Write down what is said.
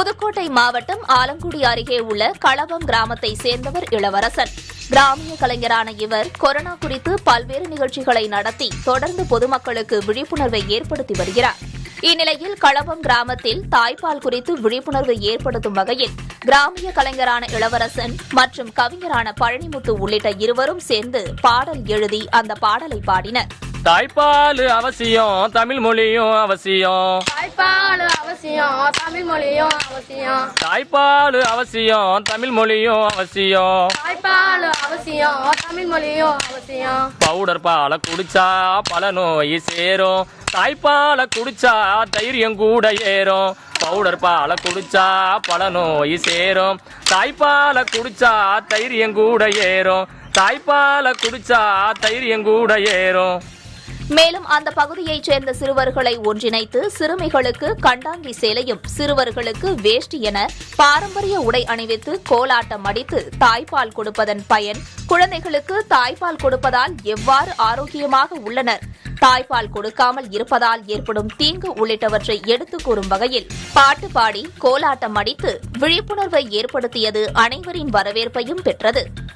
புதுக்கோட்டை மாவட்டம் ஆலங்குடி அருகே உள்ள களவம் கிராமத்தை சேர்ந்தவர் இளவரசன் கிராமிய கலைஞரான இவர் கொரோனா குறித்து பல்வேறு நிகழ்ச்சிகளை நடத்தி தொடர்ந்து பொதுமக்களுக்கு விழிப்புணர்வை ஏற்படுத்தி வருகிறார் இந்நிலையில் களவம் கிராமத்தில் தாய்ப்பால் குறித்து விழிப்புணர்வு ஏற்படுத்தும் வகையில் கிராமிய கலைஞரான இளவரசன் மற்றும் கவிஞரான பழனிமுத்து உள்ளிட்ட இருவரும் சேர்ந்து பாடல் எழுதி அந்த பாடலை பாடினர் தாய்ப்பால் அவசியம் தமிழ் மொழியும் அவசியம் தாய்ப்பால் அவசியம் தமிழ் மொழியும் அவசியம் தாய்ப்பால் அவசியம் தமிழ் மொழியும் அவசியம் தாய்ப்பால் அவசியம் தமிழ் மொழியும் அவசியம் பவுடர் பாலை குடிச்சா பல நோய் சேரும் தாய்ப்பாலை குடிச்சா தைரியம் கூட ஏறும் பவுடர் பாலை குடிச்சா பல நோய் சேரும் தாய்ப்பாலை குடிச்சா தைரியம் கூட ஏறும் தாய்ப்பாலை குடிச்சா தைரியம் கூட ஏறும் மேலும் அந்த பகுதியைச் சேர்ந்த சிறுவர்களை ஒன்றிணைத்து சிறுமிகளுக்கு கண்டாங்கி சேலையும் சிறுவர்களுக்கு வேஷ்டி என பாரம்பரிய உடை அணிவித்து கோலாட்டம் அடித்து தாய்ப்பால் கொடுப்பதன் பயன் குழந்தைகளுக்கு தாய்ப்பால் கொடுப்பதால் எவ்வாறு ஆரோக்கியமாக உள்ளனர் தாய்ப்பால் கொடுக்காமல் இருப்பதால் ஏற்படும் தீங்கு உள்ளிட்டவற்றை எடுத்துக் கூறும் வகையில் பாட்டு பாடி கோலாட்டம் அடித்து விழிப்புணர்வை ஏற்படுத்தியது அனைவரின் வரவேற்பையும் பெற்றது